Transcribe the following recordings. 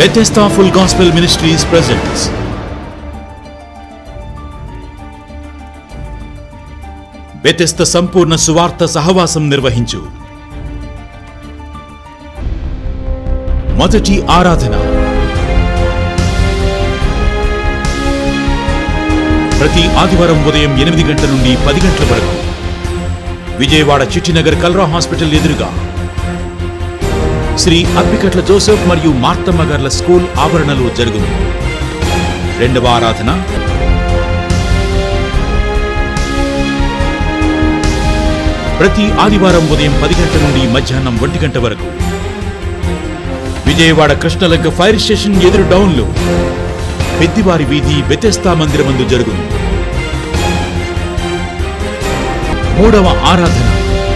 Bethesda Full Gospel Ministries presents Bethesda సంపూర్ణ సువార్త సహవాసం నిర్వహించు మొదటి ఆరాధన ప్రతి ఆదివారం ఉదయం ఎనిమిది గంటల నుండి పది గంటల వరకు విజయవాడ చిట్టినగర్ కల్రా హాస్పిటల్ ఎదురుగా శ్రీ అప్పికట్ల జోసెఫ్ మరియు మార్తమ్మ గార్ల స్కూల్ ఆవరణలో జరుగును రెండవ ఆరాధన ప్రతి ఆదివారం ఉదయం పది గంటల నుండి మధ్యాహ్నం ఒంటి గంట వరకు విజయవాడ కృష్ణలంక ఫైర్ స్టేషన్ ఎదురు డౌన్లో పెద్దివారి వీధి బెతెస్తా మందిరమందు జరుగును మూడవ ఆరాధన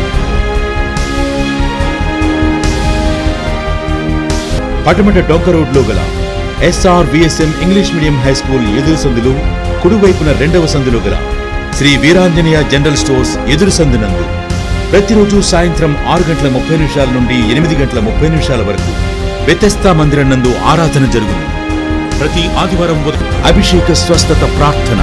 పటమట డొంక రోడ్లో గల SR VSM English medium high school ఎదురు సందులు కుడివైపున రెండవ సందులో గల శ్రీ వీరాంజనేయ జనరల్ స్టోర్స్ ఎదురు సందునందు ప్రతిరోజు సాయంత్రం ఆరు గంటల ముప్పై నిమిషాల నుండి ఎనిమిది గంటల ముప్పై నిమిషాల వరకు వ్యతస్థా మందిరం నందు ఆరాధన జరుగును ప్రతి ఆదివారం ఉదయం అభిషేక స్వస్థత ప్రార్థన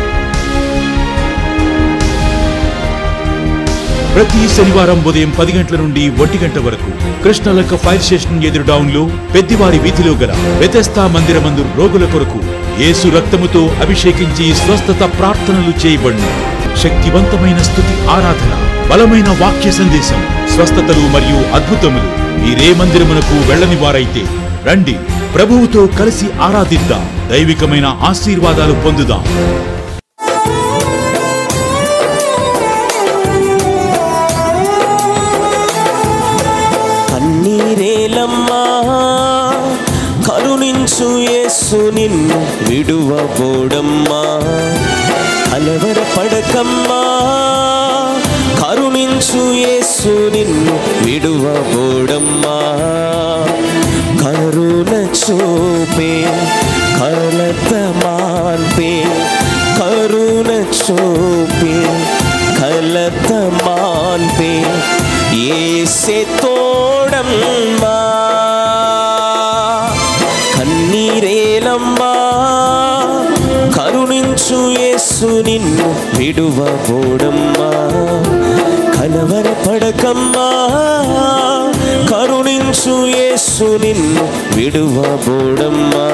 ప్రతి శనివారం ఉదయం పది గంటల నుండి ఒంటి గంట వరకు కృష్ణలక్క ఫైర్ స్టేషన్ ఎదురు డౌన్ లో పెద్దివారి వీధిలో గల వ్యతస్థా మందిరమందు రోగుల కొరకు యేసు రక్తముతో అభిషేకించి స్వస్థత ప్రార్థనలు చేయబడును శక్తివంతమైన స్థుతి ఆరాధన బలమైన వాక్య సందేశం స్వస్థతలు మరియు అద్భుతములు మీరే మందిరమునకు వెళ్ళని వారైతే రండి ప్రభువుతో కలిసి ఆరాధిద్దాం దైవికమైన ఆశీర్వాదాలు పొందుదాం కన్నీరేలమ్మా కరుణించు యేసు నిన్ను విడువబోడమ్మా కలవర పడకమ్మా కరుణించు యేసు నిన్ను విడువబోడమ్మా కరుణ చూపే కలత మాన్పే కరుణ చూపే కలత మాన్పే ఏసే తోడమ్మా కన్నీరేలమ్మా కరుణించు యేసు నిన్ను విడువబోడమ్మా కలవర పడకమ్మా కరుణించు యేసు నిన్ను విడువబోడమ్మా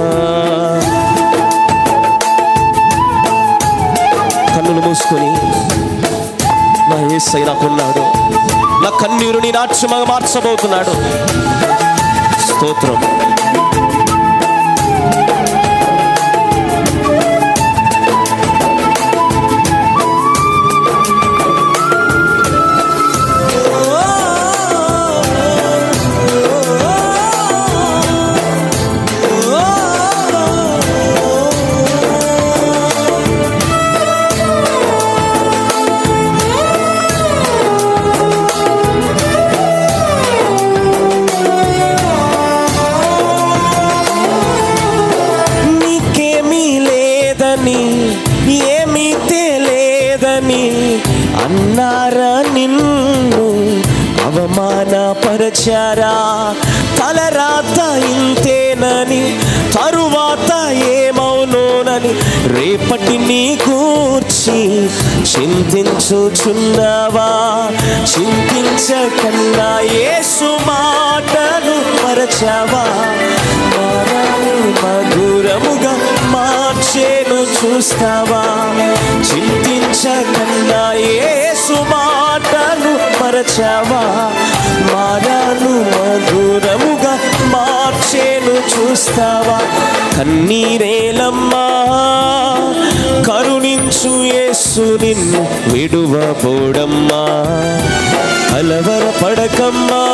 కన్నులు మూసుకొని నా ఏసై నాకున్నాడు నా కన్నీరుని నాట్యమగా మార్చబోతున్నాడు స్తోత్రం నీకేమీ లేదని ఏమీ తెలియదని అన్నారా నిన్ను అవమానపరచారా తలరాత ఇంతేనని తరువాత ఏమవునోనని రేపటి నీ కూర్చి చింతించుచున్నావా చింతించకన్నా యేసు మాటలు మరచావా మారాను మధురముగా మార్చేను చూస్తావా చింతించకన్నా యేసు మాటలు మరచావా మారాను మధురముగా మార్చేను చూస్తావా కన్నీరేలమ్మా కరుణించు యేసు నిన్ను విడువబోడమ్మా కలవర పడకమ్మా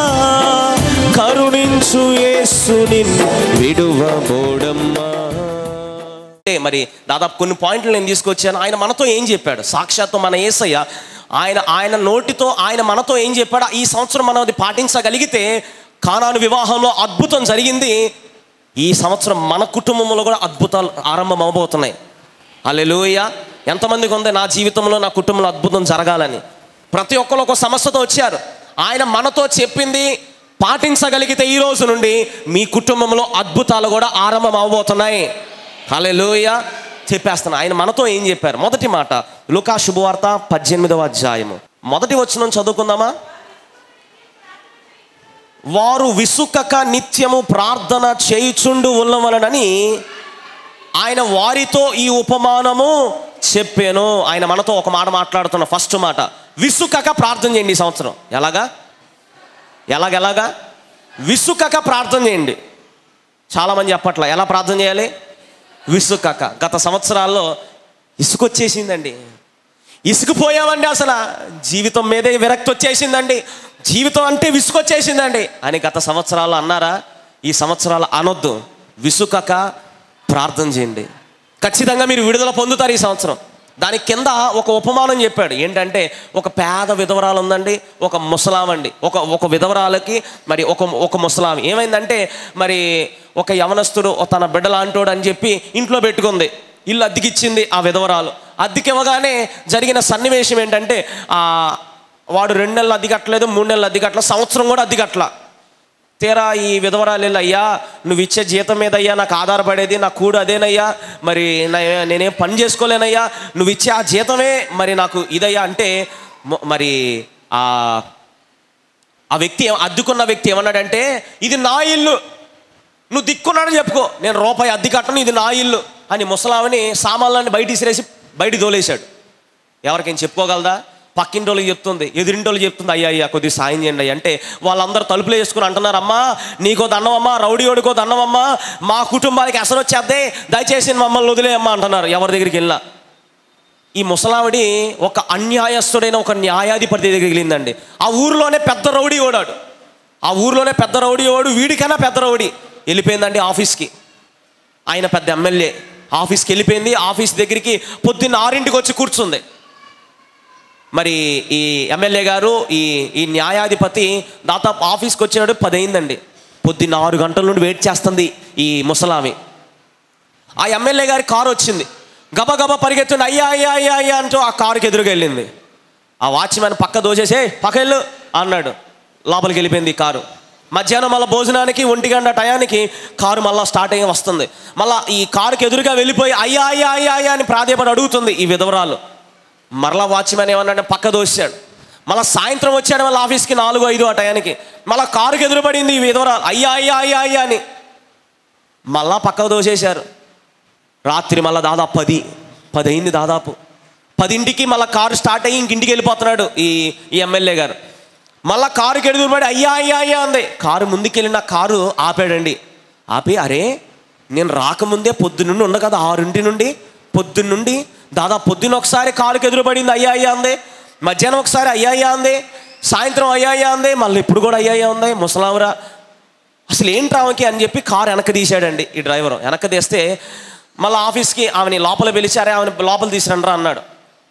కరుణించు యేసు నిన్ను విడువబోడమ్మా అంటే మరి దాదాపు కొన్ని పాయింట్లు నేను తీసుకొచ్చాను ఆయన మనతో ఏం చెప్పాడు సాక్షాత్తు మన ఏసయ్య ఆయన ఆయన నోటితో ఆయన మనతో ఏం చెప్పాడు ఈ సంవత్సరం మనం అది పాటించగలిగితే కానాను వివాహంలో అద్భుతం జరిగింది ఈ సంవత్సరం మన కుటుంబంలో కూడా అద్భుతాలు ఆరంభం అవబోతున్నాయి అల్లెలుయ ఎంతమందికి ఉంది నా జీవితంలో నా కుటుంబంలో అద్భుతం జరగాలని ప్రతి ఒక్కరు ఒక సమస్యతో వచ్చారు ఆయన మనతో చెప్పింది పాటించగలిగితే ఈ రోజు నుండి మీ కుటుంబంలో అద్భుతాలు కూడా ఆరంభం అవబోతున్నాయి హల్లెలూయ చెప్పేస్తాను ఆయన మనతో ఏం చెప్పారు మొదటి మాట లుకా శుభవార్త పద్దెనిమిదవ అధ్యాయము మొదటి వచనం చదువుకుందామా వారు విసుకక నిత్యము ప్రార్థన చేయుచుండు ఉన్నవలనని ఆయన వారితో ఈ ఉపమానము చెప్పాను ఆయన మనతో ఒక మాట మాట్లాడుతున్న ఫస్ట్ మాట విసుకక ప్రార్థన చేయండి ఈ సంవత్సరం ఎలాగా ఎలాగెలాగా విసుకక ప్రార్థన చేయండి చాలామంది చెప్పట్ల ఎలా ప్రార్థన చేయాలి విసుకక గత సంవత్సరాల్లో ఇసుకొచ్చేసిందండి ఇసుకుపోయామండి అసలు జీవితం మీదే విరక్తి వచ్చేసిందండి జీవితం అంటే విసుకొచ్చేసిందండి అని గత సంవత్సరాలు అన్నారా ఈ సంవత్సరాలు అనొద్దు విసుకక ప్రార్థన చేయండి ఖచ్చితంగా మీరు విడుదల పొందుతారు ఈ సంవత్సరం దాని కింద ఒక ఉపమానం చెప్పాడు ఏంటంటే ఒక పేద విధవరాలు ఉందండి ఒక ముసలామండి ఒక ఒక విధవరాలకి మరి ఒక ఒక ముసలాం ఏమైందంటే మరి ఒక యవనస్తుడు తన బిడ్డలాంటోడు అని చెప్పి ఇంట్లో పెట్టుకుంది ఇల్లు అద్దెకిచ్చింది ఆ విధవరాలు అద్దెకివ్వగానే జరిగిన సన్నివేశం ఏంటంటే ఆ వాడు రెండు నెలలు అద్దె కట్టలేదు మూడు నెలలు అద్దె కట్టలేదు సంవత్సరం కూడా అద్దె కట్టలా తీరా ఈ విధవరాలు వెళ్ళి, అయ్యా నువ్వు ఇచ్చే జీతం మీద అయ్యా నాకు ఆధారపడేది నా కూడు అదేనయ్యా మరి నా- నేనేం పని చేసుకోలేనయ్యా నువ్వు ఇచ్చే ఆ జీతమే మరి నాకు ఇదయ్యా అంటే మ- మరి ఆ ఆ వ్యక్తి ఏం- అద్దుకున్న వ్యక్తి ఏమన్నాడంటే ఇది నా ఇల్లు నువ్వు దిక్కున్నాడని చెప్పుకో నేను రూపాయి అద్దె కట్టను ఇది నా ఇల్లు అని ముసలామని సామాన్లన్నీ బయట ఇసిరేసి బయట దోలేశాడు ఎవరికైనా చెప్పుకోగలదా పక్కింటోళ్ళకి చెప్తుంది ఎదురింటోళ్ళు చెప్తుంది అయ్యా అయ్యా కొద్దిగా సాయం చేయండి అయ్యా అంటే వాళ్ళందరూ తలుపులు వేసుకుని అంటున్నారు అమ్మా నీకో దండమమ్మా రౌడీ ఓడికో దండమమ్మా మా కుటుంబానికి అసలు వచ్చేద్దే దయచేసి మమ్మల్ని వదిలేయమ్మా అంటున్నారు ఎవరి దగ్గరికి వెళ్ళినా ఈ ముసలావిడి ఒక అన్యాయస్తుడైన ఒక న్యాయాధిపతి దగ్గరికి వెళ్ళిందండి ఆ ఊరిలోనే పెద్ద రౌడీ ఓడాడు ఆ ఊరిలోనే పెద్ద రౌడీ ఓడు వీడికైనా పెద్ద రౌడీ వెళ్ళిపోయిందండి ఆఫీస్కి ఆయన పెద్ద ఎమ్మెల్యే ఆఫీస్కి వెళ్ళిపోయింది ఆఫీస్ దగ్గరికి పొద్దున్న ఆరింటికి వచ్చి కూర్చుంది మరి ఈ ఎమ్మెల్యే గారు ఈ ఈ న్యాయాధిపతి దాదాపు ఆఫీస్కి వచ్చినాడు పది అయిందండి పొద్దున్న ఆరు గంటల నుండి వెయిట్ చేస్తుంది ఈ ముసలామి ఆ ఎమ్మెల్యే గారి కారు వచ్చింది గబగబా పరిగెత్తుండి అయ్యా అయ్యా అయ్యా అయ్యా అంటూ ఆ కారుకి ఎదురుగా వెళ్ళింది ఆ వాచ్మెన్ పక్క దోచేసే పక్క వెళ్ళు అన్నాడు లోపలికి వెళ్ళిపోయింది ఈ కారు మధ్యాహ్నం మళ్ళీ భోజనానికి ఒంటి గంట టయానికి కారు మళ్ళీ స్టార్ట్ అయ్యి వస్తుంది మళ్ళీ ఈ కారుకి ఎదురుగా వెళ్ళిపోయి అయ్యా అయ్యా అయ్యా అయ్యా అని ప్రాధేయపడి అడుగుతుంది ఈ విధవరాలు మరలా వాచ్మెన్ ఏమన్నాడు పక్క దోశాడు మళ్ళీ సాయంత్రం వచ్చాడు మళ్ళీ ఆఫీస్కి నాలుగు ఐదు ఆ టయానికి మళ్ళీ కారుకి ఎదురుపడింది ఈ విధవరాలు అయ్యా అయ్యా అయ్యా అయ్యా అని మళ్ళా పక్కకు దోసేశారు రాత్రి మళ్ళీ దాదాపు పది పది అయింది దాదాపు పదింటికి మళ్ళీ కారు స్టార్ట్ అయ్యి ఇంక ఇంటికి వెళ్ళిపోతున్నాడు ఈ ఈ ఎమ్మెల్యే గారు మళ్ళీ కారుకి ఎదురుపడి అయ్యా అయ్యా అయ్యా అంది కారు ముందుకెళ్ళిన కారు ఆపాడండి ఆపి అరే నేను రాకముందే పొద్దున్నుండి ఉన్న కదా ఆరింటి నుండి పొద్దున్నుండి దాదాపు పొద్దున్న ఒకసారి కారుకి ఎదురుపడింది అయ్యా అయ్యా అంది మధ్యాహ్నం ఒకసారి అయ్యా అయ్యా అంది సాయంత్రం అయ్యా అయ్యా అంది మళ్ళీ ఇప్పుడు కూడా అయ్యా అయ్యా ఉంది ముసలామరా అసలు ఏంటి ఆమెకి అని చెప్పి కారు వెనక తీశాడండి ఈ డ్రైవర్ వెనక తీస్తే మళ్ళీ ఆఫీస్కి ఆమెని లోపల పిలిచారే ఆమెని లోపల తీసిరండ్రా అన్నాడు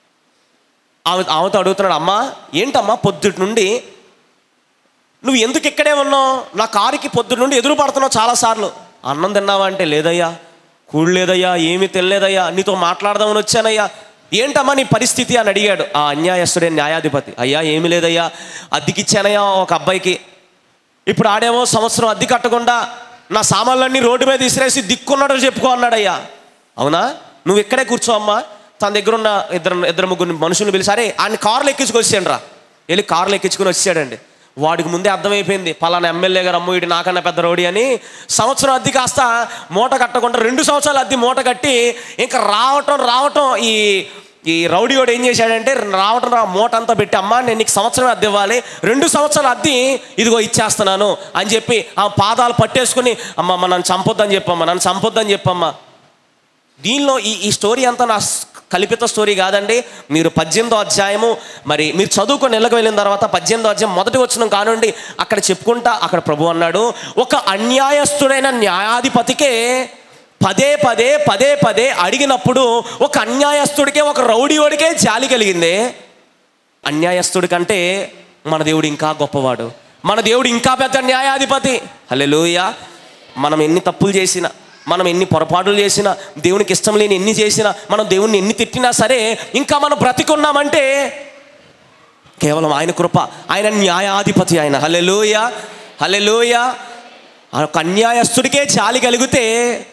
ఆమె ఆమెతో అడుగుతున్నాడు అమ్మా ఏంటమ్మా పొద్దుటి నుండి నువ్వు ఎందుకు ఇక్కడే ఉన్నావు నా కారుకి పొద్దుటి నుండి ఎదురు పడుతున్నావు చాలాసార్లు అన్నం తిన్నావా అంటే లేదయ్యా కూడు లేదయ్యా ఏమీ తినలేదయ్యా నీతో మాట్లాడదామని వచ్చానయ్యా ఏంటమ్మా నీ పరిస్థితి అని అడిగాడు ఆ అన్యాయస్తుడే న్యాయాధిపతి అయ్యా ఏమీ లేదయ్యా అద్దెకిచ్చానయ్యా ఒక అబ్బాయికి ఇప్పుడు ఆడేమో సంవత్సరం అద్దె కట్టకుండా నా సామాన్లన్నీ రోడ్డు మీద విసిరేసి దిక్కున్నాడు చెప్పుకో అన్నాడయ్యా అవునా నువ్వు ఇక్కడే కూర్చో అమ్మా తన దగ్గర ఉన్న ఇద్దరు ఇద్దరు ముగ్గురు మనుషులు పిలిచి అరే ఆయన కార్లు ఎక్కించుకొని వచ్చాడు రా వెళ్ళి కార్లు ఎక్కించుకొని వచ్చాడండి వాడికి ముందే అర్థమైపోయింది పలానా ఎమ్మెల్యే గారు అమ్మ వీడి నాకన్నా పెద్ద రౌడీ అని సంవత్సరం అద్దె కాస్త మూట కట్టకుండా రెండు సంవత్సరాలు అద్దె మూట కట్టి ఇంకా రావటం రావటం ఈ ఈ రౌడీ వాడు ఏం చేశాడంటే రావటం రా మూట అంతా పెట్టి అమ్మా నేను నీకు సంవత్సరం అద్దె ఇవ్వాలి రెండు సంవత్సరాలు అద్దె ఇదిగో ఇచ్చేస్తున్నాను అని చెప్పి ఆ పాదాలు పట్టేసుకుని అమ్మమ్మ నన్ను చంపొద్దని చెప్పమ్మా నన్ను చంపొద్దని చెప్పమ్మా దీనిలో ఈ ఈ స్టోరీ అంతా నా స్- కల్పిత స్టోరీ కాదండి మీరు పద్దెనిమిదో అధ్యాయము మరి మీరు చదువుకొని నెలకు వెళ్ళిన తర్వాత పద్దెనిమిదో అధ్యాయం మొదటి వచ్చిన కానుండి అక్కడ చెప్పుకుంటా అక్కడ ప్రభు అన్నాడు ఒక అన్యాయస్తుడైన న్యాయాధిపతికే పదే పదే పదే పదే అడిగినప్పుడు ఒక అన్యాయస్తుడికే ఒక రౌడీవాడికే జాలి కలిగిందే అన్యాయస్తుడి కంటే మన దేవుడు ఇంకా గొప్పవాడు మన దేవుడు ఇంకా పెద్ద న్యాయాధిపతి హల్లెలూయ మనం ఎన్ని తప్పులు చేసినా మనం ఎన్ని పొరపాట్లు చేసినా దేవునికి ఇష్టం లేని ఎన్ని చేసినా మనం దేవుణ్ణి ఎన్ని తిట్టినా సరే ఇంకా మనం బ్రతికున్నామంటే కేవలం ఆయన కృప ఆయన న్యాయాధిపతి ఆయన హల్లెలూయ హల్లెలూయ ఆ ఒక అన్యాయస్తుడికే జాలి కలిగితే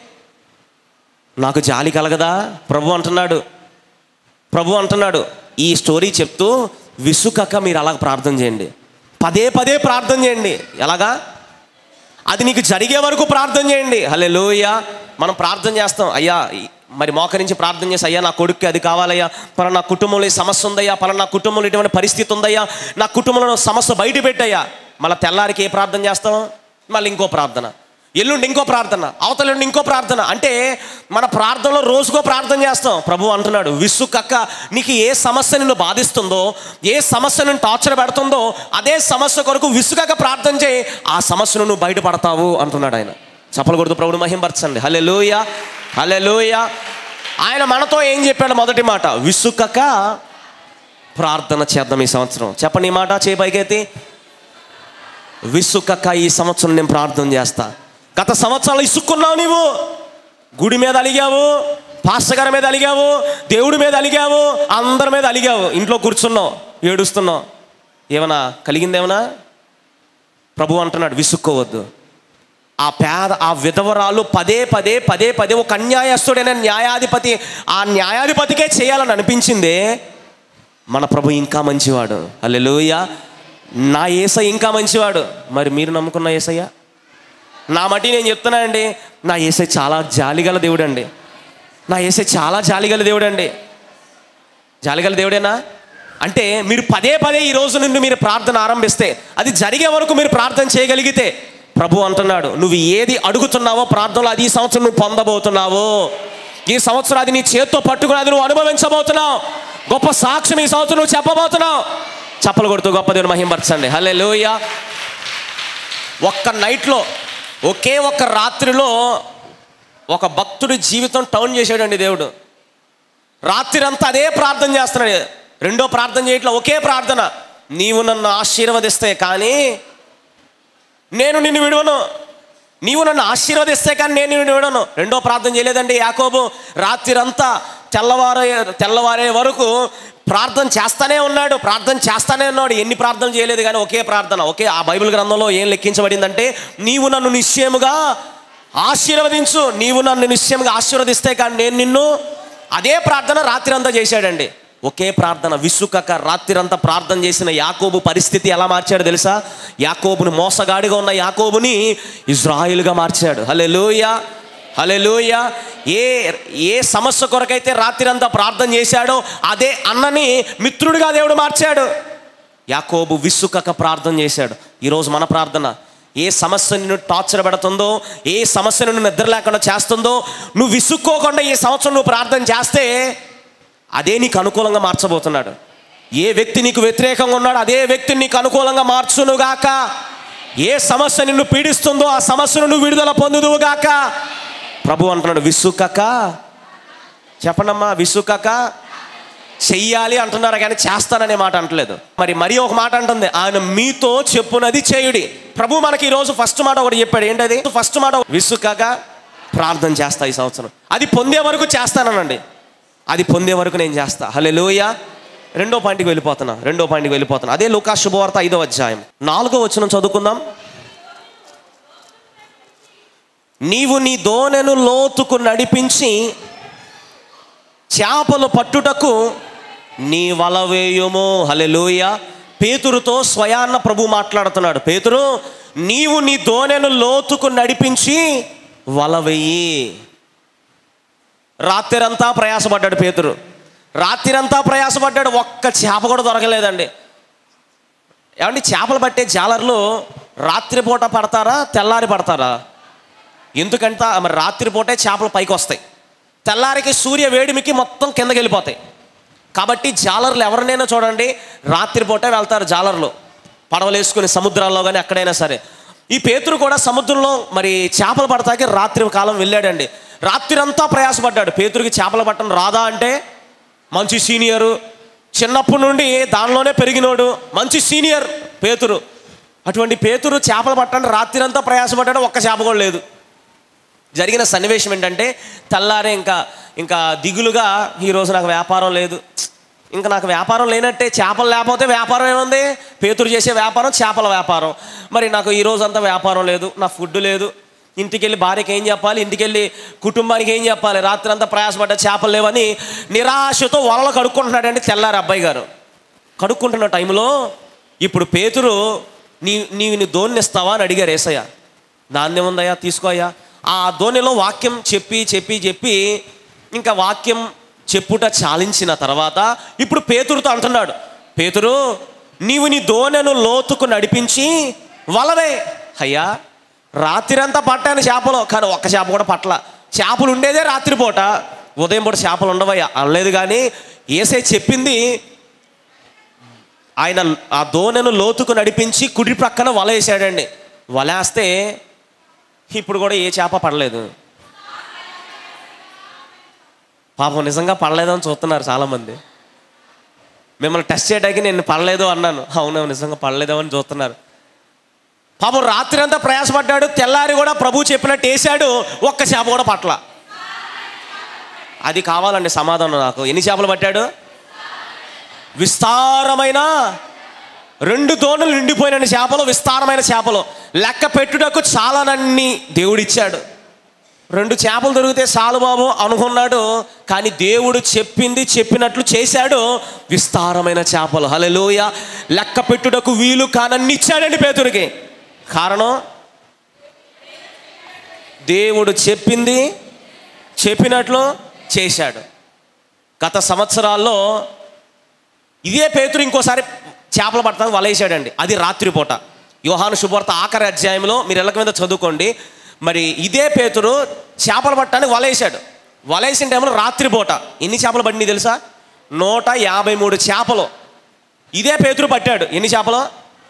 నాకు జాలి కలగదా ప్రభు అంటున్నాడు ప్రభు అంటున్నాడు ఈ స్టోరీ చెప్తూ విసుకక మీరు అలా ప్రార్థన చేయండి పదే పదే ప్రార్థన చేయండి ఎలాగా అది నీకు జరిగే వరకు ప్రార్థన చేయండి హలే మనం ప్రార్థన చేస్తాం అయ్యా ఈ- మరి మోకరించి ప్రార్థన చేసి అయ్యా నా కొడుక్కి అది కావాలయ్యా పలానా నా కుటుంబంలో ఈ సమస్య ఉందయ్యా పలానా నా కుటుంబంలో ఇటువంటి పరిస్థితి ఉందయ్యా నా కుటుంబంలో సమస్య బయట పెట్టయ్యా మళ్ళీ తెల్లారికి ఏ ప్రార్థన చేస్తాం మళ్ళీ ఇంకో ప్రార్థన ఎల్లుండి ఇంకో ప్రార్థన అవతల నుండి ఇంకో ప్రార్థన అంటే మన ప్రార్థనలో రోజుకో ప్రార్థన చేస్తాం ప్రభు అంటున్నాడు విసుకక్క నీకు ఏ సమస్య నిన్ను బాధిస్తుందో ఏ సమస్య నిన్ను టార్చర్ పెడుతుందో అదే సమస్య కొరకు విసుకక్క ప్రార్థన చేయి ఆ సమస్యను నువ్వు బయటపడతావు అంటున్నాడు ఆయన చప్పలు కొడుతూ ప్రభుడు మహింపరచండి హలే లోయ హలే లోయ ఆయన మనతో ఏం చెప్పాడు మొదటి మాట విసుకక్క ప్రార్థన చేద్దాం ఈ సంవత్సరం చెప్పండి ఈ మాట చేయి పైకెత్తి విసుకక్క ఈ సంవత్సరం నేను ప్రార్థన చేస్తా గత సంవత్సరాలు ఇసుక్కున్నావు నీవు గుడి మీద అలిగావు పాస్టర్ గారి మీద అలిగావు దేవుడి మీద అలిగావు అందరి మీద అలిగావు ఇంట్లో కూర్చున్నావు ఏడుస్తున్నావు ఏమన్నా కలిగిందేమన్నా ప్రభు అంటున్నాడు విసుక్కోవద్దు ఆ పేద ఆ విధవరాలు పదే పదే పదే పదే ఒక అన్యాయస్తుడైన న్యాయాధిపతి ఆ న్యాయాధిపతికే చేయాలని అనిపించిందే మన ప్రభు ఇంకా మంచివాడు అల్లెలుయ నా ఏసై ఇంకా మంచివాడు మరి మీరు నమ్ముకున్న ఏసయ్య నా మట్టి నేను చెప్తున్నానండి నా ఏసై చాలా జాలిగల దేవుడు అండి నా ఏసై చాలా జాలిగల దేవుడు అండి జాలిగల దేవుడేనా అంటే మీరు పదే పదే ఈ రోజు నుండి మీరు ప్రార్థన ఆరంభిస్తే అది జరిగే వరకు మీరు ప్రార్థన చేయగలిగితే ప్రభు అంటున్నాడు నువ్వు ఏది అడుగుతున్నావో ప్రార్థనలో అది ఈ సంవత్సరం నువ్వు పొందబోతున్నావు ఈ సంవత్సరం అది నీ చేత్తో పట్టుకుని అది నువ్వు అనుభవించబోతున్నావు గొప్ప సాక్ష్యం ఈ సంవత్సరం నువ్వు చెప్పబోతున్నావు చప్పలు కొడుతూ గొప్ప దేవుని మహింపరచండి హలే ఒక్క నైట్లో ఒకే ఒక్క రాత్రిలో ఒక భక్తుడి జీవితం టౌన్ చేశాడండి దేవుడు రాత్రి అంతా అదే ప్రార్థన చేస్తున్నాడు రెండో ప్రార్థన చేయట్లా ఒకే ప్రార్థన నీవు నన్ను ఆశీర్వదిస్తే కానీ నేను నిన్ను విడవను నీవు నన్ను ఆశీర్వదిస్తే కానీ నేను నిన్ను విడవను రెండో ప్రార్థన చేయలేదండి యాకోబు రాత్రి అంతా తెల్లవారే తెల్లవారే వరకు ప్రార్థన చేస్తానే ఉన్నాడు ప్రార్థన చేస్తానే ఉన్నాడు ఎన్ని ప్రార్థనలు చేయలేదు కానీ ఒకే ప్రార్థన ఒకే ఆ బైబిల్ గ్రంథంలో ఏం లెక్కించబడిందంటే నీవు నన్ను నిశ్చయముగా ఆశీర్వదించు నీవు నన్ను నిశ్చయంగా ఆశీర్వదిస్తే కానీ నేను నిన్ను అదే ప్రార్థన రాత్రి అంతా చేశాడండి ఒకే ప్రార్థన విసుకక రాత్రిరంతా ప్రార్థన చేసిన యాకోబు పరిస్థితి ఎలా మార్చాడు తెలుసా యాకోబుని మోసగాడిగా ఉన్న యాకోబుని ఇజ్రాయిల్గా మార్చాడు హలే హలెలూయ ఏ ఏ సమస్య కొరకైతే రాత్రిరంతా ప్రార్థన చేశాడో అదే అన్నని మిత్రుడిగా దేవుడు మార్చాడు యాకోబు విసుకక ప్రార్థన చేశాడు ఈరోజు మన ప్రార్థన ఏ సమస్య నిన్ను టార్చర్ పెడుతుందో ఏ సమస్య నిన్ను నిద్ర లేకుండా చేస్తుందో నువ్వు విసుక్కోకుండా ఈ సంవత్సరం నువ్వు ప్రార్థన చేస్తే అదే నీకు అనుకూలంగా మార్చబోతున్నాడు ఏ వ్యక్తి నీకు వ్యతిరేకంగా ఉన్నాడో అదే వ్యక్తిని నీకు అనుకూలంగా మార్చునుగాక ఏ సమస్య నిన్ను పీడిస్తుందో ఆ సమస్యను నువ్వు విడుదల పొందుదువుగాక ప్రభు అంటున్నాడు విసుకక చెప్పండమ్మా విసుకక చెయ్యాలి అంటున్నారు కానీ చేస్తాననే మాట అంటలేదు మరి మరి ఒక మాట అంటుంది ఆయన మీతో చెప్పునది చేయుడి ప్రభు మనకి ఈరోజు ఫస్ట్ మాట ఒకటి చెప్పాడు ఏంటది ఫస్ట్ మాట విసుకక ప్రార్థన చేస్తా ఈ సంవత్సరం అది పొందే వరకు చేస్తాననండి అది పొందే వరకు నేను చేస్తా హలే రెండో పాయింట్కి వెళ్ళిపోతున్నా రెండో పాయింట్కి వెళ్ళిపోతున్నా అదే లోకా శుభవార్త ఐదో అధ్యాయం నాలుగో వచ్చిన చదువుకుందాం నీవు నీ దోనెను లోతుకు నడిపించి చేపలు పట్టుటకు నీ వల వేయుము హలెలూయ పేతురుతో స్వయాన్న ప్రభు మాట్లాడుతున్నాడు పేతురు నీవు నీ దోనెను లోతుకు నడిపించి వల వెయ్యి రాత్రిరంతా ప్రయాసపడ్డాడు పేతురు రాత్రిరంతా ప్రయాసపడ్డాడు ఒక్క చేప కూడా దొరకలేదండి ఏమండి చేపలు పట్టే జాలర్లు రాత్రిపూట పడతారా తెల్లారి పడతారా ఎందుకంటే మరి రాత్రిపూటే చేపలు పైకి వస్తాయి తెల్లారికి సూర్య వేడిమికి మొత్తం కిందకి వెళ్ళిపోతాయి కాబట్టి జాలర్లు ఎవరినైనా చూడండి రాత్రిపూటే వెళ్తారు జాలర్లు పడవలు వేసుకుని సముద్రాల్లో కానీ ఎక్కడైనా సరే ఈ పేతురు కూడా సముద్రంలో మరి చేపలు పడతాకి రాత్రి కాలం వెళ్ళాడండి రాత్రి అంతా ప్రయాసపడ్డాడు పేతురికి చేపలు పట్టడం రాదా అంటే మంచి సీనియరు చిన్నప్పటి నుండి దానిలోనే పెరిగినోడు మంచి సీనియర్ పేతురు అటువంటి పేతురు చేపలు పట్టడానికి రాత్రి అంతా ప్రయాసపడ్డాడు ఒక్క చేప కూడా లేదు జరిగిన సన్నివేశం ఏంటంటే తెల్లారే ఇంకా ఇంకా దిగులుగా ఈరోజు నాకు వ్యాపారం లేదు ఇంకా నాకు వ్యాపారం లేనట్టే చేపలు లేకపోతే వ్యాపారం ఏముంది పేతురు చేసే వ్యాపారం చేపల వ్యాపారం మరి నాకు ఈ రోజు అంతా వ్యాపారం లేదు నా ఫుడ్ లేదు ఇంటికి వెళ్ళి భార్యకి ఏం చెప్పాలి ఇంటికి వెళ్ళి కుటుంబానికి ఏం చెప్పాలి రాత్రి అంతా ప్రయాసపడ్డ చేపలు లేవని నిరాశతో వలలు కడుక్కుంటున్నాడండి తెల్లారి అబ్బాయి గారు కడుక్కుంటున్న టైంలో ఇప్పుడు పేతురు నీ నీవు నీ దోణిని ఇస్తావా అని అడిగారు ఏసయ్య దాన్ని ఉందయ్యా తీసుకోయ్యా ఆ దోణిలో వాక్యం చెప్పి చెప్పి చెప్పి ఇంకా వాక్యం చెప్పుట చాలించిన తర్వాత ఇప్పుడు పేతురుతో అంటున్నాడు పేతురు నీవు నీ దోణెను లోతుకు నడిపించి వలవే అయ్యా రాత్రిరంతా పట్టాను చేపలు కానీ ఒక్క చేప కూడా పట్ల చేపలు ఉండేదే రాత్రిపూట ఉదయం పూట చేపలు ఉండవయ్యా అనలేదు కానీ ఏసై చెప్పింది ఆయన ఆ దోణెను లోతుకు నడిపించి కుడి ప్రక్కన వల వేసాడండి వలేస్తే ఇప్పుడు కూడా ఏ చేప పడలేదు పాపం నిజంగా పడలేదని చూస్తున్నారు చాలామంది మిమ్మల్ని టెస్ట్ చేయడానికి నేను పడలేదు అన్నాను అవును నిజంగా పడలేదు అని చూస్తున్నారు పాపం రాత్రి అంతా ప్రయాసపడ్డాడు తెల్లారి కూడా ప్రభు చెప్పినట్టు వేసాడు ఒక్క చేప కూడా పట్ల అది కావాలండి సమాధానం నాకు ఎన్ని చేపలు పట్టాడు విస్తారమైన రెండు దోణులు నిండిపోయిన చేపలు విస్తారమైన చేపలు లెక్క పెట్టుటకు చాలానన్ని దేవుడిచ్చాడు రెండు చేపలు దొరికితే చాలు బాబు అనుకున్నాడు కానీ దేవుడు చెప్పింది చెప్పినట్లు చేశాడు విస్తారమైన చేపలు హలలోయ లెక్క పెట్టుటకు వీలు కానన్ని ఇచ్చాడండి పేతుడికి కారణం దేవుడు చెప్పింది చెప్పినట్లు చేశాడు గత సంవత్సరాల్లో ఇదే పేతురు ఇంకోసారి చేపలు పడతానికి వలేసాడండి అది రాత్రిపూట యోహాను శుభవార్త ఆఖరి అధ్యాయంలో మీరు ఎల్లక మీద చదువుకోండి మరి ఇదే పేతురు చేపలు పట్టడానికి వలేసాడు వలేసిన టైంలో రాత్రిపూట ఎన్ని చేపలు పడినాయి తెలుసా నూట యాభై మూడు చేపలు ఇదే పేతురు పట్టాడు ఎన్ని చేపలు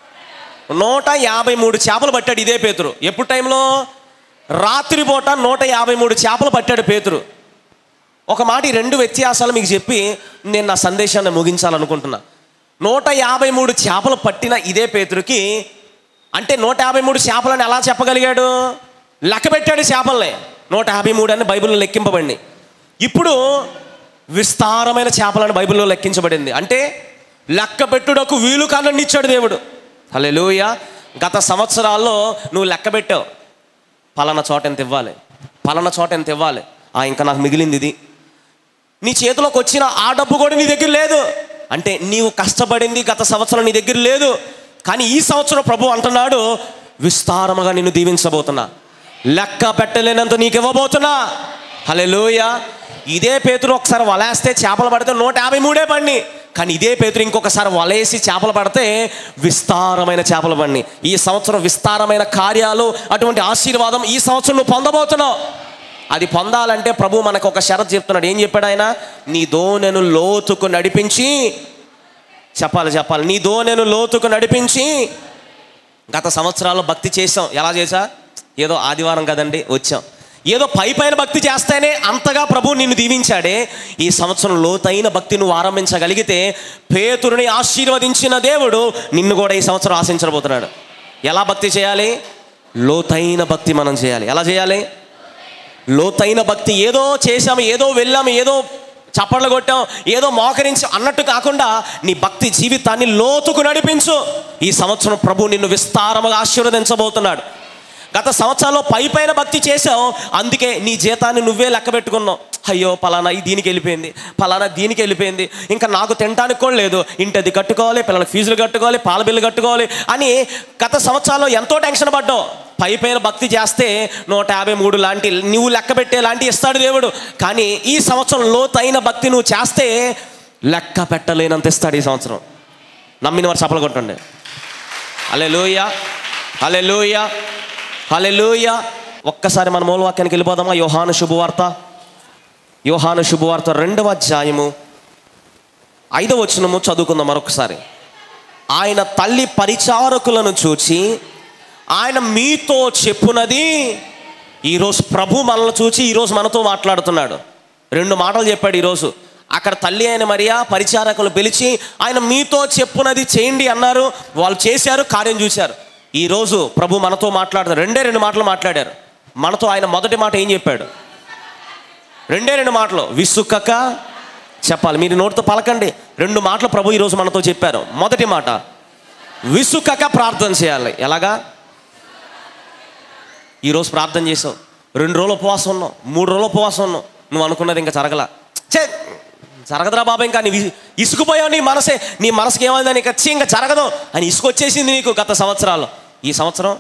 నూట యాభై మూడు చేపలు పట్టాడు ఇదే పేతురు ఎప్పుడు టైంలో రాత్రిపూట నూట యాభై మూడు చేపలు పట్టాడు పేతురు ఒక మాట ఈ రెండు వ్యత్యాసాలు మీకు చెప్పి నేను నా సందేశాన్ని ముగించాలనుకుంటున్నా నూట యాభై మూడు చేపలు పట్టిన ఇదే పేతురికి అంటే నూట యాభై మూడు చేపలని ఎలా చెప్పగలిగాడు లెక్క పెట్టాడు చేపల్ని నూట యాభై మూడు అని బైబిల్లో లెక్కింపబడింది ఇప్పుడు విస్తారమైన చేపలను బైబిల్లో లెక్కించబడింది అంటే లెక్క పెట్టుటకు వీలు కానని ఇచ్చాడు దేవుడు హల్లెలూయా గత సంవత్సరాల్లో నువ్వు లెక్క పెట్టావు పలానా చోట ఎంత ఇవ్వాలి పలానా చోట ఎంత ఇవ్వాలి ఆ ఇంకా నాకు మిగిలింది ఇది నీ చేతిలోకి వచ్చిన ఆ డబ్బు కూడా నీ దగ్గర లేదు అంటే నీవు కష్టపడింది గత సంవత్సరం నీ దగ్గర లేదు కానీ ఈ సంవత్సరం ప్రభు అంటున్నాడు విస్తారముగా నిన్ను దీవించబోతున్నా లెక్క పెట్టలేనంత నీకు ఇవ్వబోతున్నా హలెలూయ ఇదే పేతురు ఒకసారి వలేస్తే చేపలు పడితే నూట యాభై మూడే పండి కానీ ఇదే పేతురు ఇంకొకసారి వలేసి చేపలు పడితే విస్తారమైన చేపలు పండి ఈ సంవత్సరం విస్తారమైన కార్యాలు అటువంటి ఆశీర్వాదం ఈ సంవత్సరం నువ్వు పొందబోతున్నావు అది పొందాలంటే ప్రభు మనకు ఒక షరత్ చెప్తున్నాడు ఏం చెప్పాడు ఆయన నీ దోనెను లోతుకు నడిపించి చెప్పాలి చెప్పాలి నీ దోనెను లోతుకు నడిపించి గత సంవత్సరాల్లో భక్తి చేసాం ఎలా చేసా ఏదో ఆదివారం కదండి వచ్చాం ఏదో పై పైన భక్తి చేస్తేనే అంతగా ప్రభు నిన్ను దీవించాడే ఈ సంవత్సరం లోతైన భక్తి నువ్వు ఆరంభించగలిగితే పేతురుని ఆశీర్వదించిన దేవుడు నిన్ను కూడా ఈ సంవత్సరం ఆశించబోతున్నాడు ఎలా భక్తి చేయాలి లోతైన భక్తి మనం చేయాలి ఎలా చేయాలి లోతైన భక్తి ఏదో చేసాము ఏదో వెళ్ళాము ఏదో చప్పట్లు కొట్టాం ఏదో మోకరించి అన్నట్టు కాకుండా నీ భక్తి జీవితాన్ని లోతుకు నడిపించు ఈ సంవత్సరం ప్రభు నిన్ను విస్తారముగా ఆశీర్వదించబోతున్నాడు గత సంవత్సరాల్లో పై పైన భక్తి చేసావు అందుకే నీ జీతాన్ని నువ్వే లెక్క పెట్టుకున్నావు అయ్యో పలానా ఈ దీనికి వెళ్ళిపోయింది పలానా దీనికి వెళ్ళిపోయింది ఇంకా నాకు తినడానికి కూడా లేదు ఇంటి అది కట్టుకోవాలి పిల్లలకి ఫీజులు కట్టుకోవాలి పాల బిల్లు కట్టుకోవాలి అని గత సంవత్సరాల్లో ఎంతో టెన్షన్ పడ్డావు పై పైన భక్తి చేస్తే నూట యాభై మూడు లాంటి నువ్వు లెక్క పెట్టే లాంటి ఇస్తాడు దేవుడు కానీ ఈ సంవత్సరం లోతైన భక్తి నువ్వు చేస్తే లెక్క పెట్టలేనంత ఇస్తాడు ఈ సంవత్సరం నమ్మిన వారు చప్పలు కొట్టండి అలే లోయ అలే లోయ అలే లోయ ఒక్కసారి మన మూలవాక్యానికి వెళ్ళిపోదామా యోహాను శుభవార్త యోహాను శుభవార్త రెండవ అధ్యాయము ఐదవ వచనము చదువుకుందాం మరొకసారి ఆయన తల్లి పరిచారకులను చూచి ఆయన మీతో చెప్పునది ఈరోజు ప్రభు మనల్ని చూచి ఈరోజు మనతో మాట్లాడుతున్నాడు రెండు మాటలు చెప్పాడు ఈరోజు అక్కడ తల్లి అయిన మరియా పరిచారకులు పిలిచి ఆయన మీతో చెప్పునది చేయండి అన్నారు వాళ్ళు చేశారు కార్యం చూశారు ఈరోజు ప్రభు మనతో మాట్లాడుతారు రెండే రెండు మాటలు మాట్లాడారు మనతో ఆయన మొదటి మాట ఏం చెప్పాడు రెండే రెండు మాటలు విసుక్కక చెప్పాలి మీరు నోటితో పలకండి రెండు మాటలు ప్రభు ఈరోజు మనతో చెప్పారు మొదటి మాట విసుకక ప్రార్థన చేయాలి ఎలాగా ఈరోజు ప్రార్థన చేసావు రెండు రోజులు ఉపవాసం ఉన్నావు మూడు రోజులు ఉపవాసం ఉన్నావు నువ్వు అనుకున్నది ఇంకా జరగలా చే జరగదురా బాబా ఇంకా నీ వి- ఇసుకుపోయావు నీ మనసే నీ మనసుకి ఏమైందని ఇంకా చీ ఇంకా జరగదు అని ఇసుకొచ్చేసింది నీకు గత సంవత్సరాలు ఈ సంవత్సరం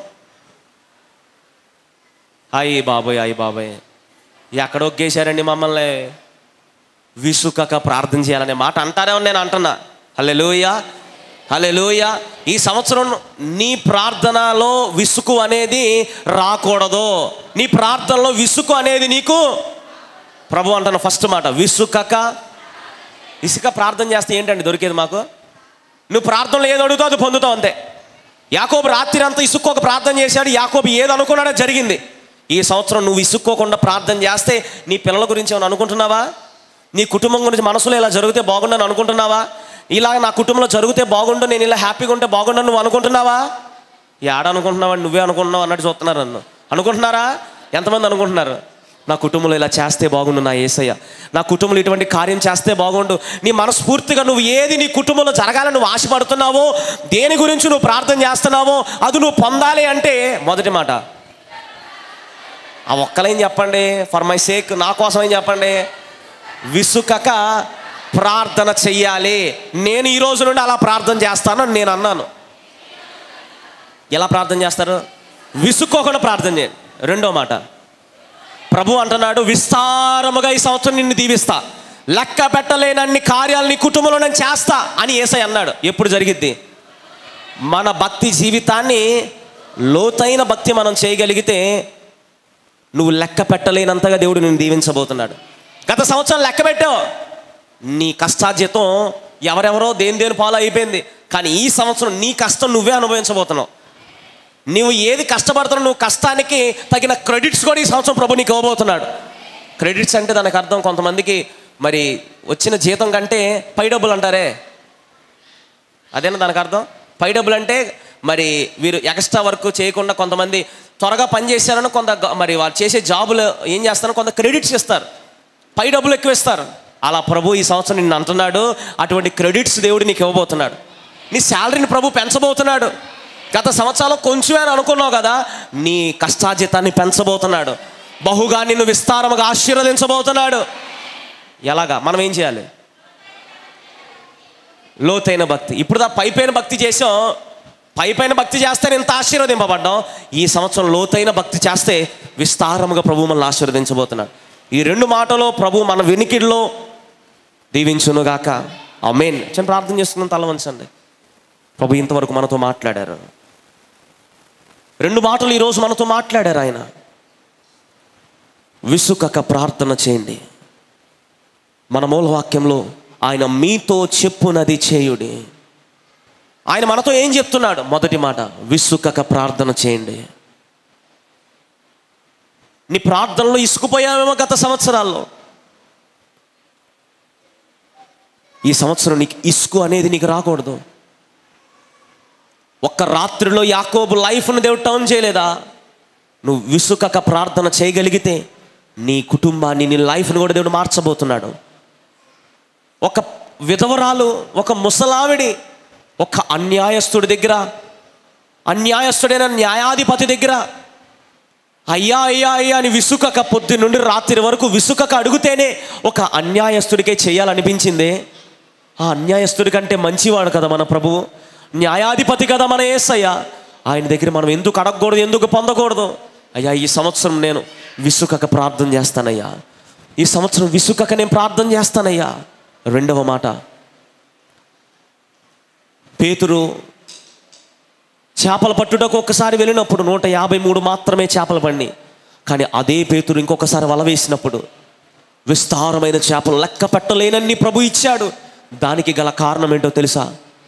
అయ్యి బాబాయ్ అయ్యి బాబాయ్ ఎక్కడ ఒగ్గేశారండి మమ్మల్ని విసుకక ప్రార్థన చేయాలనే మాట అంటారేమో నేను అంటున్నా హల్లెలూయ హల్లెలూయ ఈ సంవత్సరం నీ ప్రార్థనలో విసుకు అనేది రాకూడదు నీ ప్రార్థనలో విసుకు అనేది నీకు ప్రభు అంటున్న ఫస్ట్ మాట విసుకక ఇసుక ప్రార్థన చేస్తే ఏంటండి దొరికేది మాకు నువ్వు ప్రార్థనలో ఏది అడుగుతావు అది పొందుతావు అంతే యాకోబు రాత్రి అంతా ఇసుక్కోక ప్రార్థన చేశాడు యాకోబు ఏది అనుకున్నాడో జరిగింది ఈ సంవత్సరం నువ్వు ఇసుక్కోకుండా ప్రార్థన చేస్తే నీ పిల్లల గురించి ఏమైనా అనుకుంటున్నావా నీ కుటుంబం గురించి మనసులో ఇలా జరిగితే బాగుండని అనుకుంటున్నావా ఇలా నా కుటుంబంలో జరిగితే బాగుండు నేను ఇలా హ్యాపీగా ఉంటే బాగుండని నువ్వు అనుకుంటున్నావా ఏడ అనుకుంటున్నావా నువ్వే అనుకుంటున్నావు అన్నట్టు చూస్తున్నారు నన్ను అనుకుంటున్నారా ఎంతమంది అనుకుంటున్నారు నా కుటుంబంలో ఇలా చేస్తే బాగుండు నా ఏసయ్య నా కుటుంబంలో ఇటువంటి కార్యం చేస్తే బాగుండు నీ మనస్ఫూర్తిగా నువ్వు ఏది నీ కుటుంబంలో జరగాలని నువ్వు ఆశపడుతున్నావో దేని గురించి నువ్వు ప్రార్థన చేస్తున్నావో అది నువ్వు పొందాలి అంటే మొదటి మాట ఆ ఒక్కలేం చెప్పండి ఫర్ మై సేక్ నా కోసం ఏం చెప్పండి విసుకక ప్రార్థన చెయ్యాలి నేను ఈ రోజు నుండి అలా ప్రార్థన చేస్తాను అని నేను అన్నాను ఎలా ప్రార్థన చేస్తారు విసుక్కోకుండా ప్రార్థన చేయండి రెండో మాట ప్రభు అంటున్నాడు విస్తారముగా ఈ సంవత్సరం నిన్ను దీవిస్తా లెక్క పెట్టలేనన్ని కార్యాలు నీ కుటుంబంలో నేను చేస్తా అని ఏసై అన్నాడు ఎప్పుడు జరిగిద్ది మన భక్తి జీవితాన్ని లోతైన భక్తి మనం చేయగలిగితే నువ్వు లెక్క పెట్టలేనంతగా దేవుడు నిన్ను దీవించబోతున్నాడు గత సంవత్సరం లెక్క పెట్టావు నీ కష్టార్జితం ఎవరెవరో దేని దేని పాలు అయిపోయింది కానీ ఈ సంవత్సరం నీ కష్టం నువ్వే అనుభవించబోతున్నావు నువ్వు ఏది కష్టపడుతున్నావు నువ్వు కష్టానికి తగిన క్రెడిట్స్ కూడా ఈ సంవత్సరం ప్రభు నీకు ఇవ్వబోతున్నాడు క్రెడిట్స్ అంటే దానికి అర్థం కొంతమందికి మరి వచ్చిన జీతం కంటే పై డబ్బులు అంటారే అదేనా దానికి అర్థం పై డబ్బులు అంటే మరి వీరు ఎక్స్ట్రా వర్క్ చేయకుండా కొంతమంది త్వరగా పని చేశారని కొంత గ- మరి వాళ్ళు చేసే జాబులు ఏం చేస్తారో కొంత క్రెడిట్స్ ఇస్తారు పై డబ్బులు ఎక్కువ ఇస్తారు అలా ప్రభు ఈ సంవత్సరం నిన్ను అంటున్నాడు అటువంటి క్రెడిట్స్ దేవుడు నీకు ఇవ్వబోతున్నాడు నీ శాలరీని ప్రభు పెంచబోతున్నాడు గత సంవత్సరాలు కొంచెమే అని అనుకున్నావు కదా నీ కష్టార్జితాన్ని పెంచబోతున్నాడు బహుగా నిన్ను విస్తారముగా ఆశీర్వదించబోతున్నాడు ఎలాగా మనం ఏం చేయాలి లోతైన భక్తి ఇప్పుడు దా పైపైన భక్తి చేసాం పైపైన భక్తి చేస్తే ఇంత ఆశీర్వదింపబడ్డాం ఈ సంవత్సరం లోతైన భక్తి చేస్తే విస్తారముగా ప్రభు మనల్ని ఆశీర్వదించబోతున్నాడు ఈ రెండు మాటలో ప్రభు మన వెనికిడిలో దీవించునుగాక అమేన్ నేను ప్రార్థన చేస్తున్నాను తల వంచండి ప్రభు ఇంతవరకు మనతో మాట్లాడారు రెండు మాటలు ఈరోజు మనతో మాట్లాడారు ఆయన విసుకక ప్రార్థన చేయండి మన మూలవాక్యంలో ఆయన మీతో చెప్పునది చేయుడి ఆయన మనతో ఏం చెప్తున్నాడు మొదటి మాట విసుకక ప్రార్థన చేయండి నీ ప్రార్థనలో ఇసుకుపోయామేమో గత సంవత్సరాల్లో ఈ సంవత్సరం నీకు ఇసుకు అనేది నీకు రాకూడదు ఒక్క రాత్రిలో యాకోబు లైఫ్ను దేవుడు టర్న్ చేయలేదా నువ్వు విసుకక ప్రార్థన చేయగలిగితే నీ కుటుంబాన్ని నీ లైఫ్ను కూడా దేవుడు మార్చబోతున్నాడు ఒక విధవరాలు ఒక ముసలావిడి ఒక అన్యాయస్తుడి దగ్గర అన్యాయస్తుడైన న్యాయాధిపతి దగ్గర అయ్యా అయ్యా అయ్యా అని విసుకక పొద్దు నుండి రాత్రి వరకు విసుకక అడిగితేనే ఒక అన్యాయస్తుడికే చేయాలనిపించిందే ఆ అన్యాయస్తుడి కంటే మంచివాడు కదా మన ప్రభువు న్యాయాధిపతి కదా మన ఏసయ్య ఆయన దగ్గర మనం ఎందుకు అడగకూడదు ఎందుకు పొందకూడదు అయ్యా ఈ సంవత్సరం నేను విసుకక ప్రార్థన చేస్తానయ్యా ఈ సంవత్సరం విసుకక నేను ప్రార్థన చేస్తానయ్యా రెండవ మాట పేతురు చేపలు పట్టుటకు ఒక్కసారి వెళ్ళినప్పుడు నూట యాభై మూడు మాత్రమే చేపలు పడినాయి కానీ అదే పేతురు ఇంకొకసారి వల వేసినప్పుడు విస్తారమైన చేపలు లెక్క పెట్టలేనన్ని ప్రభు ఇచ్చాడు దానికి గల కారణం ఏంటో తెలుసా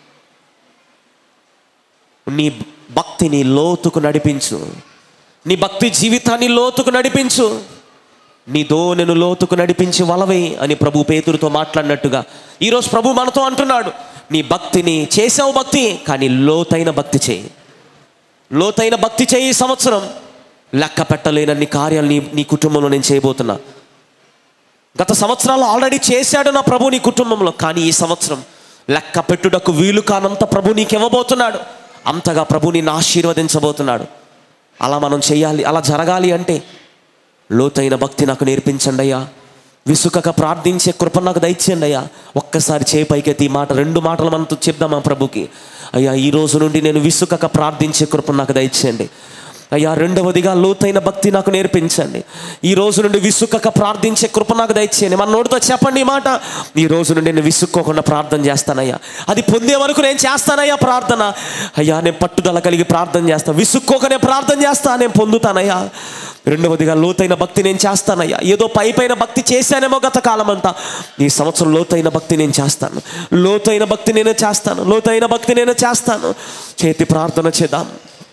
నీ భక్తిని లోతుకు నడిపించు నీ భక్తి జీవితాన్ని లోతుకు నడిపించు నీ దోనెను లోతుకు నడిపించి వలవే అని ప్రభు పేతురుతో మాట్లాడినట్టుగా ఈరోజు ప్రభు మనతో అంటున్నాడు నీ భక్తిని చేసావు భక్తి కానీ లోతైన భక్తి చేయి లోతైన భక్తి చేయి ఈ సంవత్సరం లెక్క పెట్టలేనన్ని కార్యాలు నీ నీ కుటుంబంలో నేను చేయబోతున్నా గత సంవత్సరాలు ఆల్రెడీ చేశాడు నా ప్రభు నీ కుటుంబంలో కానీ ఈ సంవత్సరం లెక్క పెట్టుటకు వీలు కానంత ప్రభు నీకు ఇవ్వబోతున్నాడు అంతగా ప్రభు నిన్ను ఆశీర్వదించబోతున్నాడు అలా మనం చేయాలి అలా జరగాలి అంటే లోతైన భక్తి నాకు నేర్పించండి అయ్యా విసుకక ప్రార్థించే కృప నాకు దయచేయండి అయ్యా ఒక్కసారి చేయి పైకెత్తి ఈ మాట రెండు మాటలు మనతో చెప్దాం ఆ ప్రభుకి అయ్యా ఈ రోజు నుండి నేను విసుకక ప్రార్థించే కృప నాకు దయచేయండి అయ్యా రెండవదిగా లోతైన భక్తి నాకు నేర్పించండి ఈ రోజు నుండి విసుకక ప్రార్థించే కృప నాకు దయచేయండి మన నోటితో చెప్పండి ఈ మాట ఈ రోజు నుండి నేను విసుక్కోకుండా ప్రార్థన చేస్తానయ్యా అది పొందే వరకు నేను చేస్తానయ్యా ప్రార్థన అయ్యా నేను పట్టుదల కలిగి ప్రార్థన చేస్తాను విసుక్కోకనే ప్రార్థన చేస్తా నేను పొందుతానయ్యా రెండవదిగా లోతైన భక్తి నేను చేస్తానయ్యా ఏదో పై పైన భక్తి చేశానేమో గత కాలం అంతా ఈ సంవత్సరం లోతైన భక్తి నేను చేస్తాను లోతైన భక్తి నేను చేస్తాను లోతైన భక్తి నేను చేస్తాను చేతి ప్రార్థన చేద్దాం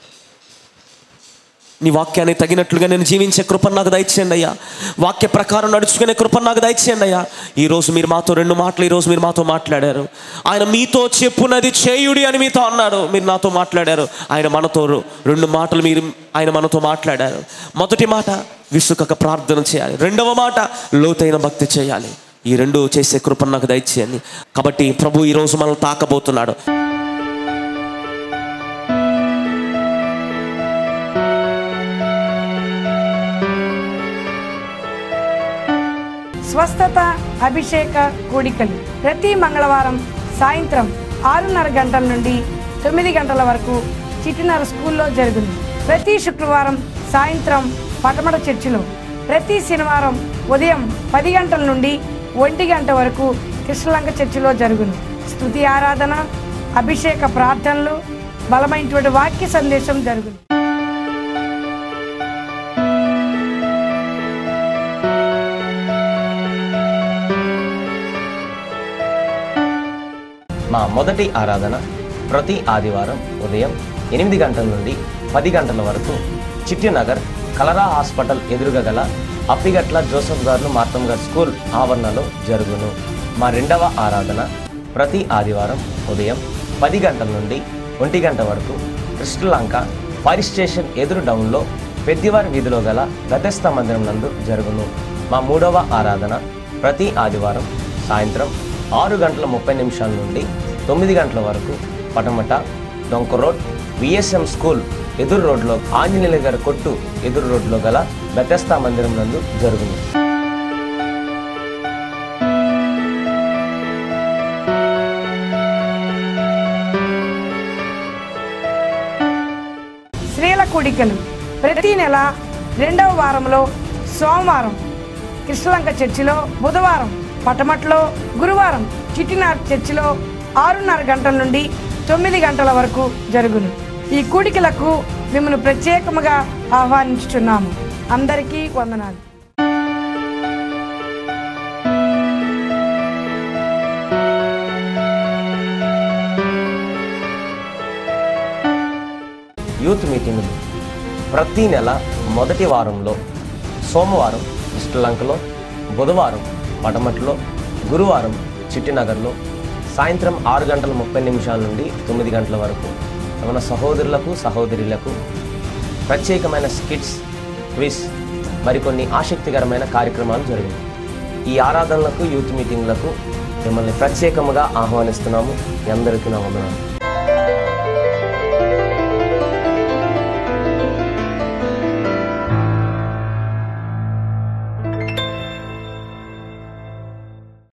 నీ వాక్యానికి తగినట్లుగా నేను జీవించే కృప నాకు దయచేయండి అయ్యా వాక్య ప్రకారం నడుచుకునే కృప నాకు దయచేయండి అయ్యా ఈరోజు మీరు మాతో రెండు మాటలు ఈరోజు మీరు మాతో మాట్లాడారు ఆయన మీతో చెప్పునది చేయుడి అని మీతో అన్నాడు మీరు నాతో మాట్లాడారు ఆయన మనతో రెండు మాటలు మీరు ఆయన మనతో మాట్లాడారు మొదటి మాట విసుకక ప్రార్థన చేయాలి రెండవ మాట లోతైన భక్తి చేయాలి ఈ రెండు చేసే కృప నాకు దయచేయండి కాబట్టి ప్రభు ఈరోజు మనల్ని తాకబోతున్నాడు స్వస్థత అభిషేక కూడికలు ప్రతి మంగళవారం సాయంత్రం ఆరున్నర గంటల నుండి తొమ్మిది గంటల వరకు చిటినర స్కూల్లో జరుగును ప్రతి శుక్రవారం సాయంత్రం పటమట చర్చిలో ప్రతి శనివారం ఉదయం పది గంటల నుండి ఒంటి గంట వరకు కృష్ణలంక చర్చిలో జరుగును స్తుతి ఆరాధన అభిషేక ప్రార్థనలు బలమైనటువంటి వాక్య సందేశం జరుగును మా మొదటి ఆరాధన ప్రతి ఆదివారం ఉదయం ఎనిమిది గంటల నుండి పది గంటల వరకు చిట్టినగర్ కలరా హాస్పిటల్ ఎదురుగా గల అప్పిగట్ల జోసఫ్ గారు మార్తం గారు స్కూల్ ఆవరణలో జరుగును మా రెండవ ఆరాధన ప్రతి ఆదివారం ఉదయం పది గంటల నుండి ఒంటి గంట వరకు కృష్ణలంక ఫైర్ స్టేషన్ ఎదురు డౌన్లో పెద్దివారి వీధిలో గల గతస్థ మందిరం నందు జరుగును మా మూడవ ఆరాధన ప్రతి ఆదివారం సాయంత్రం ఆరు గంటల ముప్పై నిమిషాల నుండి తొమ్మిది గంటల వరకు పటమట డొంక రోడ్ విఎస్ఎం స్కూల్ ఎదురు రోడ్లో ఆంజనేయుల గారి కొట్టు ఎదురు రోడ్లో గల బెతస్తా మందిరం నందు జరుగును స్త్రీల కూడికలు ప్రతి నెల రెండవ వారంలో సోమవారం కృష్ణలంక చర్చిలో బుధవారం పటమట్లో గురువారం చిట్టినార్ చర్చిలో ఆరున్నర గంటల నుండి తొమ్మిది గంటల వరకు జరుగును ఈ కూడికలకు మిమ్మల్ని ప్రత్యేకముగా ఆహ్వానించుచున్నాము అందరికీ వందనాలు యూత్ మీటింగులు ప్రతి నెల మొదటి వారంలో సోమవారం శ్రీలంకలో బుధవారం పడమట్లో గురువారం చిట్టినగర్లో సాయంత్రం ఆరు గంటల ముప్పై నిమిషాల నుండి తొమ్మిది గంటల వరకు మన సహోదరులకు సహోదరులకు ప్రత్యేకమైన స్కిట్స్ క్విజ్ మరికొన్ని ఆసక్తికరమైన కార్యక్రమాలు జరిగాయి ఈ ఆరాధనలకు యూత్ మీటింగ్లకు మిమ్మల్ని ప్రత్యేకముగా ఆహ్వానిస్తున్నాము మీ అందరికీ నా వందనాలు